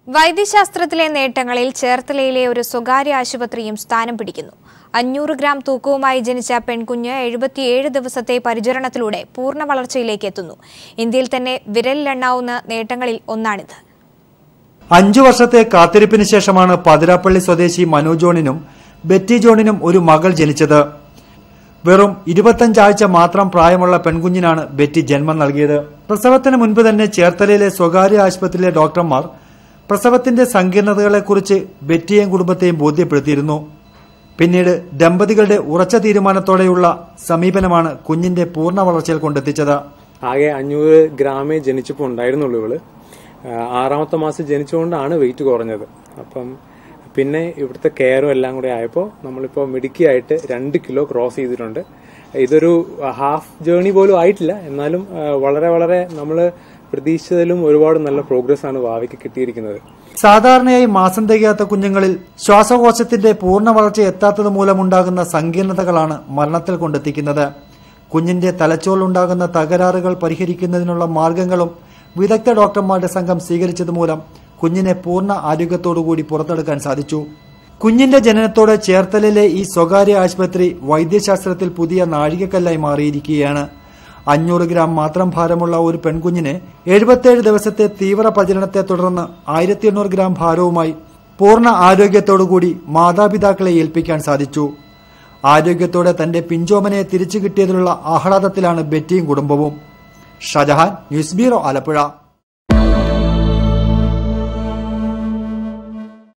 വൈദ്യശാസ്ത്രത്തിലെ നേട്ടങ്ങളിൽ ചേർത്തലയിലെ ഒരു സ്വകാര്യ ആശുപത്രിയും സ്ഥാനം പിടിക്കുന്നു അഞ്ഞൂറ് ഗ്രാം തൂക്കവുമായി ജനിച്ച പെൺകുഞ്ഞ് എഴുപത്തിയേഴ് ദിവസത്തെ പരിചരണത്തിലൂടെ പൂർണ്ണ വളർച്ചയിലേക്ക് എത്തുന്നു ഇന്ത്യയിൽ തന്നെ വിരലിലെണ്ണാവുന്ന നേട്ടങ്ങളിൽ ഒന്നാണിത് അഞ്ചു വർഷത്തെ കാത്തിരിപ്പിന് ശേഷമാണ് പതിരാപ്പള്ളി സ്വദേശി മനു ജോണിനും ബെറ്റി ജോണിനും ഒരു മകൾ ജനിച്ചത് വെറും ഇരുപത്തഞ്ചാഴ്ച മാത്രം പ്രായമുള്ള പെൺകുഞ്ഞിനാണ് ബെറ്റി ജന്മം നൽകിയത് പ്രസവത്തിന് മുൻപ് തന്നെ ചേർത്തലയിലെ സ്വകാര്യ ആശുപത്രിയിലെ ഡോക്ടർമാർ പ്രസവത്തിന്റെ സങ്കീർണതകളെക്കുറിച്ച് ബെറ്റിയെയും കുടുംബത്തെയും ബോധ്യപ്പെടുത്തിയിരുന്നു പിന്നീട് ദമ്പതികളുടെ ഉറച്ച തീരുമാനത്തോടെയുള്ള സമീപനമാണ് കുഞ്ഞിന്റെ പൂർണ്ണ വളർച്ചയിൽ കൊണ്ടെത്തിച്ചത് ആകെ അഞ്ഞൂറ് ഗ്രാമേ ജനിച്ചപ്പോൾ ഉണ്ടായിരുന്നുള്ളൂ ഇവള് ആ, ആറാമത്തെ മാസം ജനിച്ചുകൊണ്ടാണ് വെയിറ്റ് കുറഞ്ഞത് അപ്പം പിന്നെ ഇവിടുത്തെ കെയറും എല്ലാം കൂടെ ആയപ്പോൾ നമ്മളിപ്പോൾ മിടുക്കിയായിട്ട് രണ്ട് കിലോ ക്രോസ് ചെയ്തിട്ടുണ്ട് ഇതൊരു ഹാഫ് ജേണി പോലും ആയിട്ടില്ല എന്നാലും ആ, വളരെ വളരെ നമ്മൾ പ്രതീക്ഷിച്ചതിലും ഒരുപാട് നല്ല പ്രോഗ്രസ് ആണ് ഭാവിക്ക് കിട്ടിയിരിക്കുന്നത് സാധാരണയായി മാസം തികയാത്ത കുഞ്ഞുങ്ങളിൽ ശ്വാസകോശത്തിന്റെ പൂർണ്ണ വളർച്ച എത്താത്തത് മൂലമുണ്ടാകുന്ന സങ്കീർണതകളാണ് മരണത്തിൽ കൊണ്ടെത്തിക്കുന്നത് കുഞ്ഞിന്റെ തലച്ചോറിലുണ്ടാകുന്ന തകരാറുകൾ പരിഹരിക്കുന്നതിനുള്ള മാർഗങ്ങളും വിദഗ്ധ ഡോക്ടർമാരുടെ സംഘം സ്വീകരിച്ചത് മൂലം കുഞ്ഞിനെ പൂർണ്ണ ആരോഗ്യത്തോടുകൂടി പുറത്തെടുക്കാൻ സാധിച്ചു കുഞ്ഞിന്റെ ജനനത്തോടെ ചേർത്തലയിലെ ഈ സ്വകാര്യ ആശുപത്രി വൈദ്യശാസ്ത്രത്തിൽ പുതിയ നാഴികക്കല്ലായി മാറിയിരിക്കുകയാണ് അഞ്ഞൂറ് ഗ്രാം മാത്രം ഭാരമുള്ള ഒരു പെൺകുഞ്ഞിനെ എഴുപത്തിയേഴ് ദിവസത്തെ തീവ്ര പ്രചരണത്തെ തുടർന്ന് ആയിരത്തി എണ്ണൂറ് ഗ്രാം ഭാരവുമായി പൂർണ്ണ ആരോഗ്യത്തോടുകൂടി മാതാപിതാക്കളെ ഏൽപ്പിക്കാൻ സാധിച്ചു ആരോഗ്യത്തോടെ തന്റെ പിഞ്ചോമനയെ തിരിച്ചു കിട്ടിയതിലുള്ള ആഹ്ലാദത്തിലാണ് ബെറ്റിയും കുടുംബവും ഷജഹാൻ ന്യൂസ് ബ്യൂറോ ആലപ്പുഴ